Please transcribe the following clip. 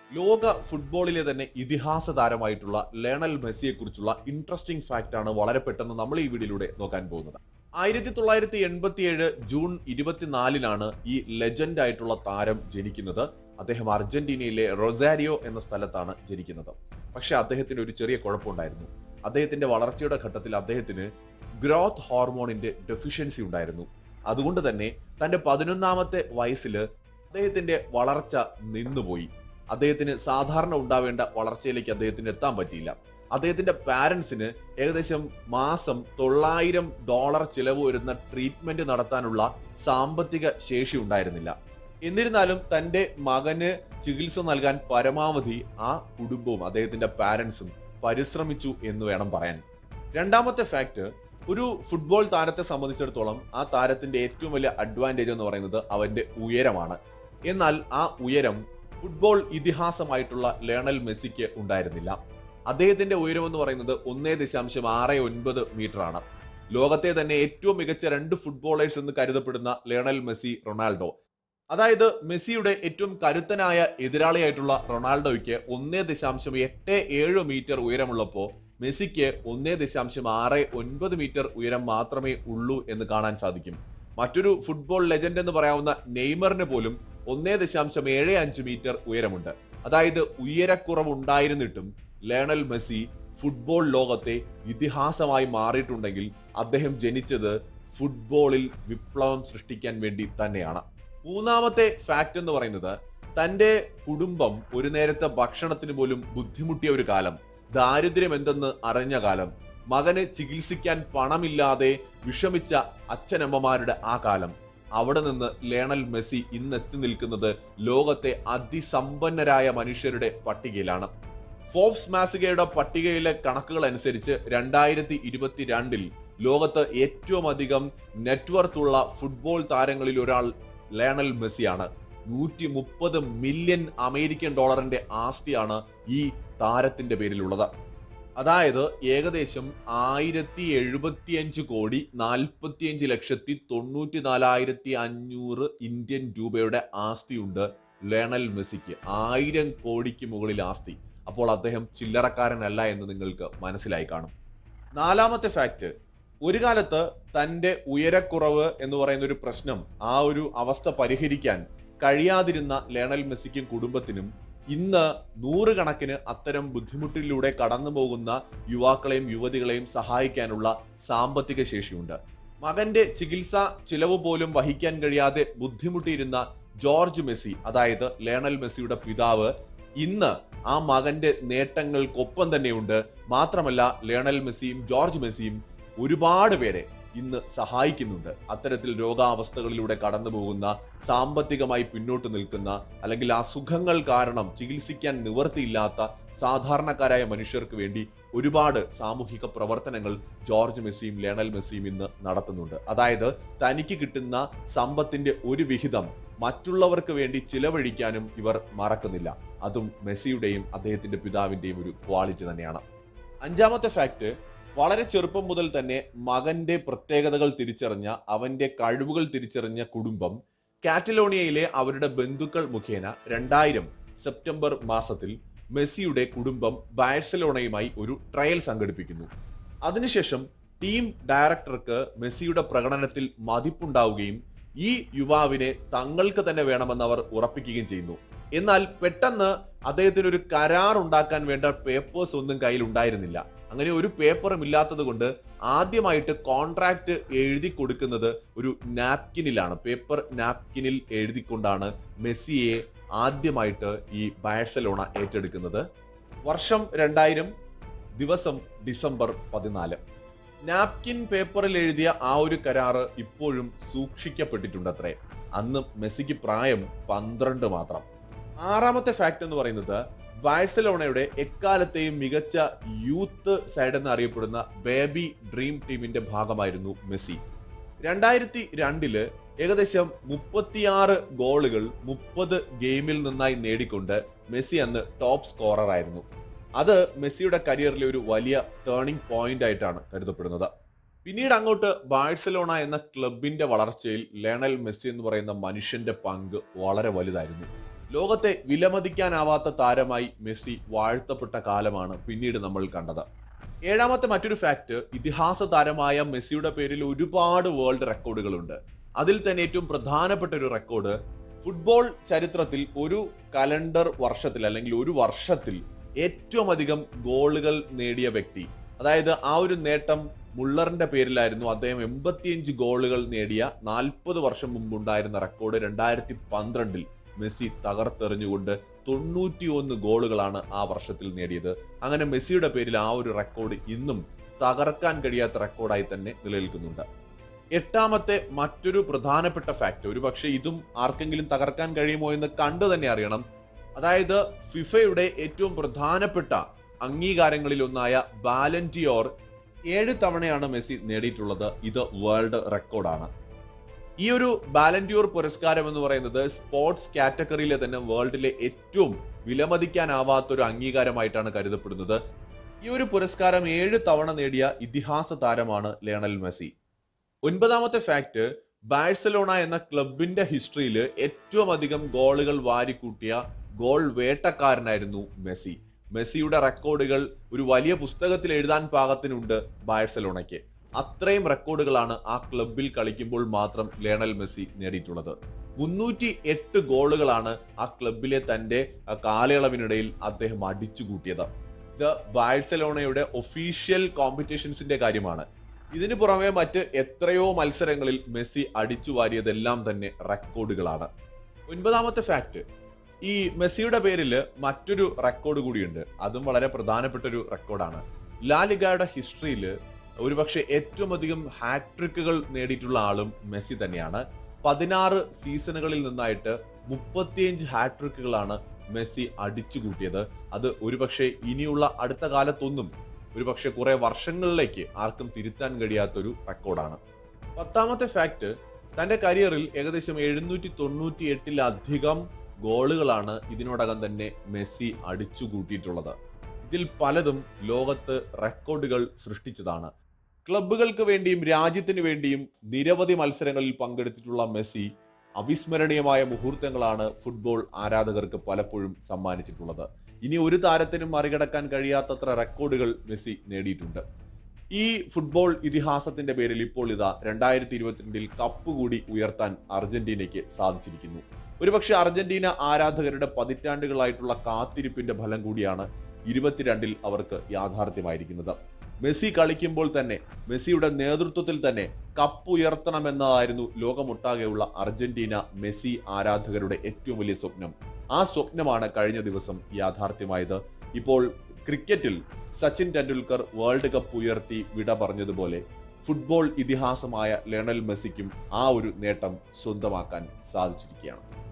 ലോക ഫുട്ബോളിലെ തന്നെ ഇതിഹാസ താരമായിട്ടുള്ള ലേണൽ മെസ്സിയെ കുറിച്ചുള്ള ഇൻട്രസ്റ്റിംഗ് ഫാക്റ്റ് ആണ് വളരെ പെട്ടെന്ന് നമ്മൾ ഈ വീഡിയോയിലൂടെ നോക്കാൻ പോകുന്നത് ആയിരത്തി തൊള്ളായിരത്തി എൺപത്തിയേഴ് ജൂൺ ഇരുപത്തിനാലിനാണ് ഈ ലെജൻഡ് ആയിട്ടുള്ള താരം ജനിക്കുന്നത് അദ്ദേഹം അർജന്റീനയിലെ റൊസാരിയോ എന്ന സ്ഥലത്താണ് ജനിക്കുന്നത് പക്ഷെ അദ്ദേഹത്തിന് ഒരു ചെറിയ കുഴപ്പമുണ്ടായിരുന്നു അദ്ദേഹത്തിന്റെ വളർച്ചയുടെ ഘട്ടത്തിൽ അദ്ദേഹത്തിന് ഗ്രോത്ത് ഹോർമോണിന്റെ ഡെഫിഷ്യൻസി ഉണ്ടായിരുന്നു അതുകൊണ്ട് തന്നെ തന്റെ പതിനൊന്നാമത്തെ വയസ്സില് അദ്ദേഹത്തിന്റെ വളർച്ച നിന്നുപോയി അദ്ദേഹത്തിന് സാധാരണ ഉണ്ടാവേണ്ട വളർച്ചയിലേക്ക് അദ്ദേഹത്തിന് എത്താൻ പറ്റിയില്ല അദ്ദേഹത്തിന്റെ പാരന്റ്സിന് ഏകദേശം മാസം തൊള്ളായിരം ഡോളർ ചിലവ് വരുന്ന ട്രീറ്റ്മെന്റ് നടത്താനുള്ള സാമ്പത്തിക ശേഷി ഉണ്ടായിരുന്നില്ല എന്നിരുന്നാലും തന്റെ മകന് ചികിത്സ നൽകാൻ പരമാവധി ആ കുടുംബവും അദ്ദേഹത്തിന്റെ പാരന്റ്സും പരിശ്രമിച്ചു എന്ന് വേണം പറയാൻ രണ്ടാമത്തെ ഫാക്ട് ഒരു ഫുട്ബോൾ താരത്തെ സംബന്ധിച്ചിടത്തോളം ആ താരത്തിന്റെ ഏറ്റവും വലിയ അഡ്വാൻറ്റേജ് എന്ന് പറയുന്നത് അവന്റെ ഉയരമാണ് എന്നാൽ ആ ഉയരം ഫുട്ബോൾ ഇതിഹാസമായിട്ടുള്ള ലേണൽ മെസ്സിക്ക് ഉണ്ടായിരുന്നില്ല അദ്ദേഹത്തിന്റെ ഉയരം എന്ന് പറയുന്നത് ഒന്നേ ദശാംശം ആറ് ഒൻപത് മീറ്റർ ആണ് ലോകത്തെ തന്നെ ഏറ്റവും മികച്ച രണ്ട് ഫുട്ബോളേഴ്സ് എന്ന് കരുതപ്പെടുന്ന ലേണൽ മെസ്സി റൊണാൾഡോ അതായത് മെസ്സിയുടെ ഏറ്റവും കരുത്തനായ എതിരാളിയായിട്ടുള്ള റൊണാൾഡോയ്ക്ക് ഒന്നേ ദശാംശം എട്ട് ഏഴ് മീറ്റർ ഉയരമുള്ളപ്പോ മെസ്സിക്ക് ഒന്നേ ദശാംശം ആറ് ഒൻപത് മീറ്റർ ഉയരം മാത്രമേ ഉള്ളൂ എന്ന് കാണാൻ സാധിക്കും മറ്റൊരു ഫുട്ബോൾ ലെജൻഡ് എന്ന് പറയാവുന്ന നെയ്മറിന് പോലും ഒന്നേ ദശാംശം ഏഴ് അഞ്ച് മീറ്റർ ഉയരമുണ്ട് അതായത് ഉയരക്കുറവുണ്ടായിരുന്നിട്ടും ലേണൽ മെസ്സി ഫുട്ബോൾ ലോകത്തെ ഇതിഹാസമായി മാറിയിട്ടുണ്ടെങ്കിൽ അദ്ദേഹം ജനിച്ചത് ഫുട്ബോളിൽ വിപ്ലവം സൃഷ്ടിക്കാൻ വേണ്ടി തന്നെയാണ് മൂന്നാമത്തെ ഫാക്ട് എന്ന് പറയുന്നത് തന്റെ കുടുംബം ഒരു നേരത്തെ ഭക്ഷണത്തിന് പോലും ബുദ്ധിമുട്ടിയ ഒരു കാലം ദാരിദ്ര്യം എന്തെന്ന് അറിഞ്ഞ കാലം മകന് ചികിത്സിക്കാൻ പണമില്ലാതെ വിഷമിച്ച അച്ഛനമ്മമാരുടെ ആ കാലം അവിടെ നിന്ന് ലേണൽ മെസ്സി ഇന്ന് എത്തി നിൽക്കുന്നത് ലോകത്തെ അതിസമ്പന്നരായ മനുഷ്യരുടെ പട്ടികയിലാണ് ഫോബ്സ് മാസികയുടെ പട്ടികയിലെ കണക്കുകൾ അനുസരിച്ച് രണ്ടായിരത്തി ഇരുപത്തിരണ്ടിൽ ലോകത്ത് ഏറ്റവും അധികം നെറ്റ്വർത്ത് ഉള്ള ഫുട്ബോൾ താരങ്ങളിൽ ഒരാൾ ലേണൽ മെസ്സിയാണ് നൂറ്റി മുപ്പത് മില്യൺ അമേരിക്കൻ ഡോളറിന്റെ ആസ്തിയാണ് ഈ താരത്തിന്റെ പേരിലുള്ളത് അതായത് ഏകദേശം ആയിരത്തി എഴുപത്തിയഞ്ച് കോടി നാൽപ്പത്തിയഞ്ച് ലക്ഷത്തി തൊണ്ണൂറ്റി നാലായിരത്തി അഞ്ഞൂറ് ഇന്ത്യൻ രൂപയുടെ ആസ്തിയുണ്ട് ലേണൽ മെസ്സിക്ക് ആയിരം കോടിക്ക് മുകളിൽ ആസ്തി അപ്പോൾ അദ്ദേഹം ചില്ലറക്കാരനല്ല എന്ന് നിങ്ങൾക്ക് മനസ്സിലായി കാണും നാലാമത്തെ ഫാക്ട് ഒരു കാലത്ത് തന്റെ ഉയരക്കുറവ് എന്ന് പറയുന്ന ഒരു പ്രശ്നം ആ ഒരു അവസ്ഥ പരിഹരിക്കാൻ കഴിയാതിരുന്ന ലേണൽ മെസ്സിക്കും കുടുംബത്തിനും ഇന്ന് നൂറുകണക്കിന് അത്തരം ബുദ്ധിമുട്ടിലൂടെ കടന്നു പോകുന്ന യുവാക്കളെയും യുവതികളെയും സഹായിക്കാനുള്ള സാമ്പത്തിക ശേഷിയുണ്ട് മകന്റെ ചികിത്സാ ചിലവ് പോലും വഹിക്കാൻ കഴിയാതെ ബുദ്ധിമുട്ടിയിരുന്ന ജോർജ് മെസ്സി അതായത് ലേണൽ മെസ്സിയുടെ പിതാവ് ഇന്ന് ആ മകന്റെ നേട്ടങ്ങൾക്കൊപ്പം തന്നെയുണ്ട് മാത്രമല്ല ലേണൽ മെസ്സിയും ജോർജ് മെസ്സിയും ഒരുപാട് പേരെ ഇന്ന് സഹായിക്കുന്നുണ്ട് അത്തരത്തിൽ രോഗാവസ്ഥകളിലൂടെ കടന്നു പോകുന്ന സാമ്പത്തികമായി പിന്നോട്ട് നിൽക്കുന്ന അല്ലെങ്കിൽ അസുഖങ്ങൾ കാരണം ചികിത്സിക്കാൻ നിവർത്തിയില്ലാത്ത സാധാരണക്കാരായ മനുഷ്യർക്ക് വേണ്ടി ഒരുപാട് സാമൂഹിക പ്രവർത്തനങ്ങൾ ജോർജ് മെസ്സിയും ലേണൽ മെസ്സിയും ഇന്ന് നടത്തുന്നുണ്ട് അതായത് തനിക്ക് കിട്ടുന്ന സമ്പത്തിന്റെ ഒരു വിഹിതം മറ്റുള്ളവർക്ക് വേണ്ടി ചിലവഴിക്കാനും ഇവർ മറക്കുന്നില്ല അതും മെസ്സിയുടെയും അദ്ദേഹത്തിന്റെ പിതാവിന്റെയും ഒരു ക്വാളിറ്റി തന്നെയാണ് അഞ്ചാമത്തെ ഫാക്ട് വളരെ ചെറുപ്പം മുതൽ തന്നെ മകന്റെ പ്രത്യേകതകൾ തിരിച്ചറിഞ്ഞ അവന്റെ കഴിവുകൾ തിരിച്ചറിഞ്ഞ കുടുംബം കാറ്റലോണിയയിലെ അവരുടെ ബന്ധുക്കൾ മുഖേന രണ്ടായിരം സെപ്റ്റംബർ മാസത്തിൽ മെസ്സിയുടെ കുടുംബം ബാഴ്സലോണയുമായി ഒരു ട്രയൽ സംഘടിപ്പിക്കുന്നു അതിനുശേഷം ടീം ഡയറക്ടർക്ക് മെസ്സിയുടെ പ്രകടനത്തിൽ മതിപ്പുണ്ടാവുകയും ഈ യുവാവിനെ തങ്ങൾക്ക് തന്നെ വേണമെന്ന് അവർ ഉറപ്പിക്കുകയും ചെയ്യുന്നു എന്നാൽ പെട്ടെന്ന് അദ്ദേഹത്തിന് ഒരു കരാർ ഉണ്ടാക്കാൻ വേണ്ട പേപ്പേഴ്സ് ഒന്നും കയ്യിൽ ഉണ്ടായിരുന്നില്ല അങ്ങനെ ഒരു പേപ്പറും ഇല്ലാത്തത് കൊണ്ട് ആദ്യമായിട്ട് കോൺട്രാക്ട് എഴുതി കൊടുക്കുന്നത് ഒരു നാപ്കിനിലാണ് പേപ്പർ നാപ്കിനിൽ എഴുതിക്കൊണ്ടാണ് മെസ്സിയെ ആദ്യമായിട്ട് ഈ ബാഴ്സലോണ ഏറ്റെടുക്കുന്നത് വർഷം രണ്ടായിരം ദിവസം ഡിസംബർ പതിനാല് നാപ്കിൻ പേപ്പറിൽ എഴുതിയ ആ ഒരു കരാറ് ഇപ്പോഴും സൂക്ഷിക്കപ്പെട്ടിട്ടുണ്ടത്രേ അന്ന് മെസ്സിക്ക് പ്രായം പന്ത്രണ്ട് മാത്രം ആറാമത്തെ ഫാക്ട് എന്ന് പറയുന്നത് ബാഴ്സലോണയുടെ എക്കാലത്തെയും മികച്ച യൂത്ത് സൈഡ് എന്ന് അറിയപ്പെടുന്ന ബേബി ഡ്രീം ടീമിന്റെ ഭാഗമായിരുന്നു മെസ്സി രണ്ടായിരത്തി രണ്ടില് ഏകദേശം മുപ്പത്തിയാറ് ഗോളുകൾ മുപ്പത് ഗെയിമിൽ നിന്നായി നേടിക്കൊണ്ട് മെസ്സി അന്ന് ടോപ്പ് സ്കോറർ ആയിരുന്നു അത് മെസ്സിയുടെ കരിയറിലെ ഒരു വലിയ ടേണിംഗ് പോയിന്റ് ആയിട്ടാണ് കരുതപ്പെടുന്നത് പിന്നീട് അങ്ങോട്ട് ബാഴ്സലോണ എന്ന ക്ലബിന്റെ വളർച്ചയിൽ ലേണൽ മെസ്സി എന്ന് പറയുന്ന മനുഷ്യന്റെ പങ്ക് വളരെ വലുതായിരുന്നു ലോകത്തെ വിലമതിക്കാനാവാത്ത താരമായി മെസ്സി വാഴ്ത്തപ്പെട്ട കാലമാണ് പിന്നീട് നമ്മൾ കണ്ടത് ഏഴാമത്തെ മറ്റൊരു ഫാക്ട് ഇതിഹാസ താരമായ മെസ്സിയുടെ പേരിൽ ഒരുപാട് വേൾഡ് റെക്കോർഡുകളുണ്ട് അതിൽ തന്നെ ഏറ്റവും പ്രധാനപ്പെട്ട ഒരു റെക്കോർഡ് ഫുട്ബോൾ ചരിത്രത്തിൽ ഒരു കലണ്ടർ വർഷത്തിൽ അല്ലെങ്കിൽ ഒരു വർഷത്തിൽ ഏറ്റവും അധികം ഗോളുകൾ നേടിയ വ്യക്തി അതായത് ആ ഒരു നേട്ടം മുള്ളറിന്റെ പേരിലായിരുന്നു അദ്ദേഹം എൺപത്തിയഞ്ച് ഗോളുകൾ നേടിയ നാൽപ്പത് വർഷം മുമ്പുണ്ടായിരുന്ന റെക്കോർഡ് രണ്ടായിരത്തി പന്ത്രണ്ടിൽ മെസ്സി തകർത്തെറിഞ്ഞുകൊണ്ട് തൊണ്ണൂറ്റി ഒന്ന് ഗോളുകളാണ് ആ വർഷത്തിൽ നേടിയത് അങ്ങനെ മെസ്സിയുടെ പേരിൽ ആ ഒരു റെക്കോർഡ് ഇന്നും തകർക്കാൻ കഴിയാത്ത റെക്കോർഡായി തന്നെ നിലനിൽക്കുന്നുണ്ട് എട്ടാമത്തെ മറ്റൊരു പ്രധാനപ്പെട്ട ഫാക്ട് ഒരു പക്ഷേ ഇതും ആർക്കെങ്കിലും തകർക്കാൻ കഴിയുമോ എന്ന് കണ്ടു തന്നെ അറിയണം അതായത് ഫിഫയുടെ ഏറ്റവും പ്രധാനപ്പെട്ട അംഗീകാരങ്ങളിൽ ഒന്നായ ബാലന്റിയോർ ഏഴ് തവണയാണ് മെസ്സി നേടിയിട്ടുള്ളത് ഇത് വേൾഡ് റെക്കോർഡാണ് ഈ ഒരു ബാലന്റിയോർ പുരസ്കാരം എന്ന് പറയുന്നത് സ്പോർട്സ് കാറ്റഗറിയിലെ തന്നെ വേൾഡിലെ ഏറ്റവും വിലമതിക്കാനാവാത്ത ഒരു അംഗീകാരമായിട്ടാണ് കരുതപ്പെടുന്നത് ഈ ഒരു പുരസ്കാരം ഏഴ് തവണ നേടിയ ഇതിഹാസ താരമാണ് ലയണൽ മെസ്സി ഒൻപതാമത്തെ ഫാക്ട് ബാഴ്സലോണ എന്ന ക്ലബിന്റെ ഹിസ്റ്ററിയിൽ ഏറ്റവും അധികം ഗോളുകൾ വാരിക്കൂട്ടിയ ഗോൾ വേട്ടക്കാരനായിരുന്നു മെസ്സി മെസ്സിയുടെ റെക്കോർഡുകൾ ഒരു വലിയ പുസ്തകത്തിൽ എഴുതാൻ പാകത്തിനുണ്ട് ബാഴ്സലോണയ്ക്ക് അത്രയും റെക്കോർഡുകളാണ് ആ ക്ലബിൽ കളിക്കുമ്പോൾ മാത്രം ലയണൽ മെസ്സി നേടിയിട്ടുള്ളത് മുന്നൂറ്റി എട്ട് ഗോളുകളാണ് ആ ക്ലബിലെ തന്റെ ആ കാലയളവിനിടയിൽ അദ്ദേഹം അടിച്ചു കൂട്ടിയത് ഇത് ബാഴ്സലോണയുടെ ഒഫീഷ്യൽ കോമ്പറ്റീഷൻസിന്റെ കാര്യമാണ് ഇതിനു പുറമെ മറ്റ് എത്രയോ മത്സരങ്ങളിൽ മെസ്സി അടിച്ചു വാരിയതെല്ലാം തന്നെ റെക്കോർഡുകളാണ് ഒൻപതാമത്തെ ഫാക്ട് ഈ മെസ്സിയുടെ പേരിൽ മറ്റൊരു റെക്കോർഡ് കൂടിയുണ്ട് അതും വളരെ പ്രധാനപ്പെട്ട ഒരു റെക്കോർഡാണ് ലാലിഗയുടെ ഹിസ്റ്ററിയിൽ ഒരുപക്ഷെ ഏറ്റവും അധികം ഹാട്രിക്കുകൾ നേടിയിട്ടുള്ള ആളും മെസ്സി തന്നെയാണ് പതിനാറ് സീസണുകളിൽ നിന്നായിട്ട് മുപ്പത്തിയഞ്ച് ഹാട്രിക്കുകളാണ് മെസ്സി അടിച്ചു കൂട്ടിയത് അത് ഒരുപക്ഷെ ഇനിയുള്ള അടുത്ത കാലത്തൊന്നും ഒരുപക്ഷെ കുറെ വർഷങ്ങളിലേക്ക് ആർക്കും തിരുത്താൻ കഴിയാത്തൊരു റെക്കോർഡാണ് പത്താമത്തെ ഫാക്ട് തന്റെ കരിയറിൽ ഏകദേശം എഴുന്നൂറ്റി തൊണ്ണൂറ്റി എട്ടിലധികം ഗോളുകളാണ് ഇതിനോടകം തന്നെ മെസ്സി അടിച്ചു കൂട്ടിയിട്ടുള്ളത് ഇതിൽ പലതും ലോകത്ത് റെക്കോർഡുകൾ സൃഷ്ടിച്ചതാണ് ക്ലബ്ബുകൾക്ക് വേണ്ടിയും രാജ്യത്തിന് വേണ്ടിയും നിരവധി മത്സരങ്ങളിൽ പങ്കെടുത്തിട്ടുള്ള മെസ്സി അവിസ്മരണീയമായ മുഹൂർത്തങ്ങളാണ് ഫുട്ബോൾ ആരാധകർക്ക് പലപ്പോഴും സമ്മാനിച്ചിട്ടുള്ളത് ഇനി ഒരു താരത്തിനും മറികടക്കാൻ കഴിയാത്തത്ര റെക്കോർഡുകൾ മെസ്സി നേടിയിട്ടുണ്ട് ഈ ഫുട്ബോൾ ഇതിഹാസത്തിന്റെ പേരിൽ ഇപ്പോൾ ഇതാ രണ്ടായിരത്തി ഇരുപത്തിരണ്ടിൽ കപ്പ് കൂടി ഉയർത്താൻ അർജന്റീനയ്ക്ക് സാധിച്ചിരിക്കുന്നു ഒരുപക്ഷെ അർജന്റീന ആരാധകരുടെ പതിറ്റാണ്ടുകളായിട്ടുള്ള കാത്തിരിപ്പിന്റെ ഫലം കൂടിയാണ് ഇരുപത്തിരണ്ടിൽ അവർക്ക് യാഥാർത്ഥ്യമായിരിക്കുന്നത് മെസ്സി കളിക്കുമ്പോൾ തന്നെ മെസ്സിയുടെ നേതൃത്വത്തിൽ തന്നെ കപ്പ് ഉയർത്തണമെന്നതായിരുന്നു ലോകമൊട്ടാകെയുള്ള അർജന്റീന മെസ്സി ആരാധകരുടെ ഏറ്റവും വലിയ സ്വപ്നം ആ സ്വപ്നമാണ് കഴിഞ്ഞ ദിവസം യാഥാർത്ഥ്യമായത് ഇപ്പോൾ ക്രിക്കറ്റിൽ സച്ചിൻ ടെണ്ടുൽക്കർ വേൾഡ് കപ്പ് ഉയർത്തി വിട പറഞ്ഞതുപോലെ ഫുട്ബോൾ ഇതിഹാസമായ ലയണൽ മെസ്സിക്കും ആ ഒരു നേട്ടം സ്വന്തമാക്കാൻ സാധിച്ചിരിക്കുകയാണ്